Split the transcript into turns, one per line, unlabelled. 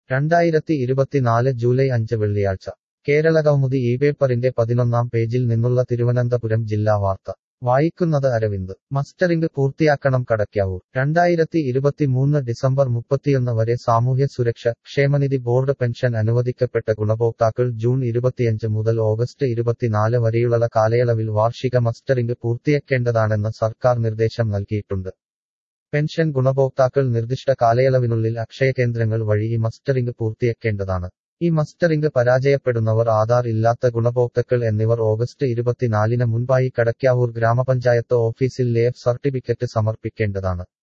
രണ്ടായിരത്തി ഇരുപത്തിനാല് ജൂലൈ അഞ്ച് വെള്ളിയാഴ്ച കേരളകൗമുദി ഈ പേപ്പറിന്റെ പതിനൊന്നാം പേജിൽ നിന്നുള്ള തിരുവനന്തപുരം ജില്ലാ വാർത്ത വായിക്കുന്നത് അരവിന്ദ് മസ്റ്ററിംഗ് പൂർത്തിയാക്കണം കടയ്ക്കാവൂർ രണ്ടായിരത്തി ഇരുപത്തിമൂന്ന് ഡിസംബർ മുപ്പത്തിയൊന്ന് വരെ സാമൂഹ്യ സുരക്ഷ ക്ഷേമനിധി ബോർഡ് പെൻഷൻ അനുവദിക്കപ്പെട്ട ഗുണഭോക്താക്കൾ ജൂൺ ഇരുപത്തിയഞ്ച് മുതൽ ഓഗസ്റ്റ് ഇരുപത്തിനാല് വരെയുള്ള കാലയളവിൽ വാർഷിക മസ്റ്ററിംഗ് പൂർത്തിയാക്കേണ്ടതാണെന്ന് സർക്കാർ നിർദ്ദേശം നൽകിയിട്ടുണ്ട് പെൻഷൻ ഗുണഭോക്താക്കൾ നിർദ്ദിഷ്ട കാലയളവിനുള്ളിൽ അക്ഷയകേന്ദ്രങ്ങൾ വഴി ഈ മസ്റ്ററിംഗ് പൂർത്തിയാക്കേണ്ടതാണ് ഈ മസ്റ്ററിംഗ് പരാജയപ്പെടുന്നവർ ആധാർ ഇല്ലാത്ത ഗുണഭോക്താക്കൾ എന്നിവർ ഓഗസ്റ്റ് ഇരുപത്തിനാലിന് മുൻപായി കടയ്ക്കാവൂർ ഗ്രാമപഞ്ചായത്ത് ഓഫീസിൽ ലേഫ് സർട്ടിഫിക്കറ്റ് സമർപ്പിക്കേണ്ടതാണ്